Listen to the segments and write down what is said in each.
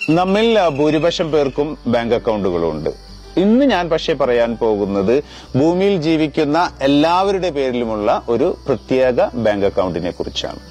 നമ്മിൽ ആ, ഭൂരിപക്ഷം പേർക്കും ബാങ്ക് അക്കൗണ്ടുകളുണ്ട് ഇന്ന് ഞാൻ പക്ഷേ പറയാൻ പോകുന്നത് ഭൂമിയിൽ ജീവിക്കുന്ന എല്ലാവരുടെ പേരിലുമുള്ള ഒരു പ്രത്യേക ബാങ്ക് അക്കൗണ്ടിനെ കുറിച്ചാണ്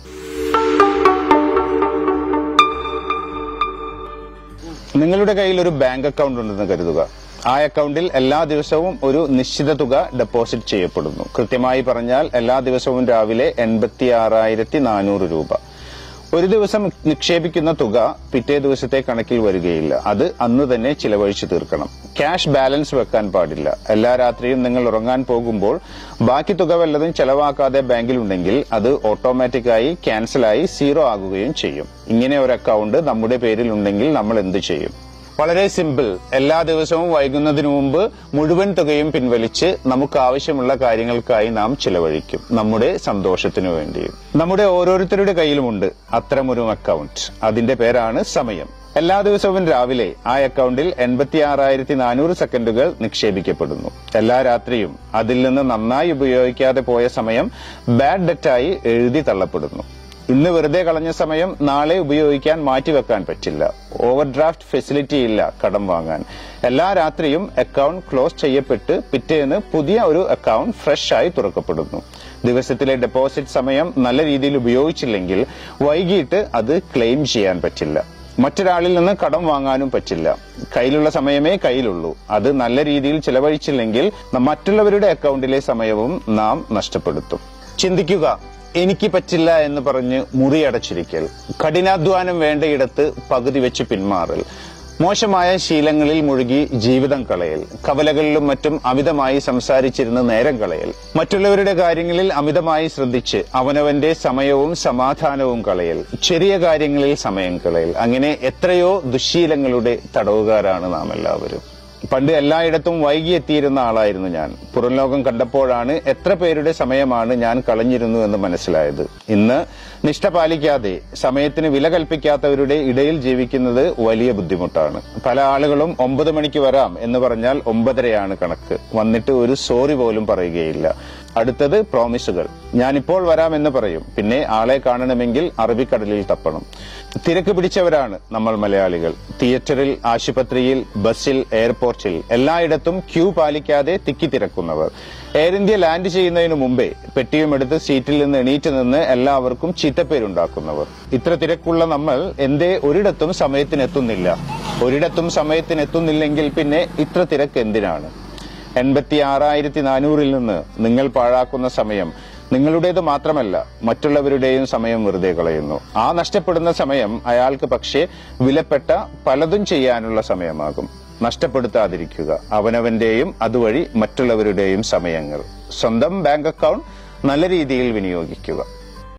നിങ്ങളുടെ കയ്യിൽ ഒരു ബാങ്ക് അക്കൗണ്ട് ഉണ്ടെന്ന് കരുതുക ആ അക്കൗണ്ടിൽ എല്ലാ ദിവസവും ഒരു നിശ്ചിത തുക ഡെപ്പോസിറ്റ് ചെയ്യപ്പെടുന്നു കൃത്യമായി പറഞ്ഞാൽ എല്ലാ ദിവസവും രാവിലെ എൺപത്തി ആറായിരത്തി നാനൂറ് രൂപ ഒരു ദിവസം നിക്ഷേപിക്കുന്ന തുക പിറ്റേ ദിവസത്തെ കണക്കിൽ വരികയില്ല അത് അന്ന് തന്നെ ചിലവഴിച്ചു തീർക്കണം ക്യാഷ് ബാലൻസ് വെക്കാൻ പാടില്ല എല്ലാ രാത്രിയും നിങ്ങൾ ഉറങ്ങാൻ പോകുമ്പോൾ ബാക്കി തുക വല്ലതും ചെലവാക്കാതെ ബാങ്കിലുണ്ടെങ്കിൽ അത് ഓട്ടോമാറ്റിക്കായി ക്യാൻസലായി സീറോ ആകുകയും ചെയ്യും ഇങ്ങനെ ഒരു അക്കൗണ്ട് നമ്മുടെ പേരിൽ ഉണ്ടെങ്കിൽ നമ്മൾ എന്ത് ചെയ്യും വളരെ സിമ്പിൾ എല്ലാ ദിവസവും വൈകുന്നതിന് മുമ്പ് മുഴുവൻ തുകയും പിൻവലിച്ച് നമുക്ക് ആവശ്യമുള്ള കാര്യങ്ങൾക്കായി നാം ചിലവഴിക്കും നമ്മുടെ സന്തോഷത്തിനു വേണ്ടിയും നമ്മുടെ ഓരോരുത്തരുടെ കയ്യിലുമുണ്ട് അത്തരമൊരു അക്കൗണ്ട് അതിന്റെ പേരാണ് സമയം എല്ലാ ദിവസവും രാവിലെ ആ അക്കൗണ്ടിൽ എൺപത്തി ആറായിരത്തി നാനൂറ് സെക്കൻഡുകൾ നിക്ഷേപിക്കപ്പെടുന്നു എല്ലാ രാത്രിയും അതിൽ നിന്ന് നന്നായി ഉപയോഗിക്കാതെ പോയ സമയം ബാഡ് ഡെറ്റായി എഴുതി തള്ളപ്പെടുന്നു ഇന്ന് വെറുതെ കളഞ്ഞ സമയം നാളെ ഉപയോഗിക്കാൻ മാറ്റിവെക്കാൻ പറ്റില്ല ഓവർഡ്രാഫ്റ്റ് ഫെസിലിറ്റി ഇല്ല കടം വാങ്ങാൻ എല്ലാ രാത്രിയും അക്കൗണ്ട് ക്ലോസ് ചെയ്യപ്പെട്ട് പിറ്റേന്ന് പുതിയ ഒരു അക്കൗണ്ട് ഫ്രഷ് ആയി തുറക്കപ്പെടുന്നു ദിവസത്തിലെ ഡെപ്പോസിറ്റ് സമയം നല്ല രീതിയിൽ ഉപയോഗിച്ചില്ലെങ്കിൽ വൈകിട്ട് അത് ക്ലെയിം ചെയ്യാൻ പറ്റില്ല മറ്റൊരാളിൽ നിന്ന് കടം വാങ്ങാനും പറ്റില്ല കയ്യിലുള്ള സമയമേ കയ്യിലുള്ളൂ അത് നല്ല രീതിയിൽ ചിലവഴിച്ചില്ലെങ്കിൽ മറ്റുള്ളവരുടെ അക്കൗണ്ടിലെ സമയവും നാം നഷ്ടപ്പെടുത്തും ചിന്തിക്കുക എനിക്ക് പറ്റില്ല എന്ന് പറഞ്ഞ് മുറിയടച്ചിരിക്കൽ കഠിനാധ്വാനം വേണ്ടയിടത്ത് പകുതി വെച്ച് പിന്മാറൽ മോശമായ ശീലങ്ങളിൽ മുഴുകി ജീവിതം കളയൽ കവലകളിലും മറ്റും അമിതമായി സംസാരിച്ചിരുന്ന് നേരം കളയൽ മറ്റുള്ളവരുടെ കാര്യങ്ങളിൽ അമിതമായി ശ്രദ്ധിച്ച് അവനവന്റെ സമയവും സമാധാനവും കളയൽ ചെറിയ കാര്യങ്ങളിൽ സമയം കളയൽ അങ്ങനെ എത്രയോ ദുശ്ശീലങ്ങളുടെ തടവുകാരാണ് നാം എല്ലാവരും പണ്ട് എല്ലായിടത്തും വൈകി എത്തിയിരുന്ന ആളായിരുന്നു ഞാൻ പുറം ലോകം കണ്ടപ്പോഴാണ് എത്ര പേരുടെ സമയമാണ് ഞാൻ കളഞ്ഞിരുന്നു എന്ന് മനസ്സിലായത് ഇന്ന് നിഷ്ഠ പാലിക്കാതെ സമയത്തിന് വില കൽപ്പിക്കാത്തവരുടെ ഇടയിൽ ജീവിക്കുന്നത് വലിയ ബുദ്ധിമുട്ടാണ് പല ആളുകളും ഒമ്പത് മണിക്ക് വരാം എന്ന് പറഞ്ഞാൽ ഒമ്പതരയാണ് കണക്ക് വന്നിട്ട് ഒരു സോറി പോലും പറയുകയില്ല അടുത്തത് പ്രോമിസുകൾ ഞാനിപ്പോൾ വരാമെന്ന് പറയും പിന്നെ ആളെ കാണണമെങ്കിൽ അറബിക്കടലിൽ തപ്പണം തിരക്ക് പിടിച്ചവരാണ് നമ്മൾ മലയാളികൾ തിയേറ്ററിൽ ആശുപത്രിയിൽ ബസ്സിൽ എയർപോർട്ടിൽ എല്ലായിടത്തും ക്യൂ പാലിക്കാതെ തിക്കി തിരക്കുന്നവർ എയർ ഇന്ത്യ ലാൻഡ് ചെയ്യുന്നതിന് മുമ്പേ പെട്ടിയും എടുത്ത് സീറ്റിൽ നിന്ന് എണീറ്റ് നിന്ന് എല്ലാവർക്കും ചീത്തപ്പേരുണ്ടാക്കുന്നവർ ഇത്ര തിരക്കുള്ള നമ്മൾ എന്തേ ഒരിടത്തും സമയത്തിനെത്തുന്നില്ല ഒരിടത്തും സമയത്തിനെത്തുന്നില്ലെങ്കിൽ പിന്നെ ഇത്ര തിരക്ക് എന്തിനാണ് എൺപത്തി ആറായിരത്തി നാനൂറിൽ നിന്ന് നിങ്ങൾ പാഴാക്കുന്ന സമയം നിങ്ങളുടേത് മാത്രമല്ല മറ്റുള്ളവരുടെയും സമയം വെറുതെ കളയുന്നു ആ നഷ്ടപ്പെടുന്ന സമയം അയാൾക്ക് പക്ഷേ വിലപ്പെട്ട പലതും ചെയ്യാനുള്ള സമയമാകും നഷ്ടപ്പെടുത്താതിരിക്കുക അവനവന്റെയും അതുവഴി മറ്റുള്ളവരുടെയും സമയങ്ങൾ സ്വന്തം ബാങ്ക് അക്കൗണ്ട് നല്ല രീതിയിൽ വിനിയോഗിക്കുക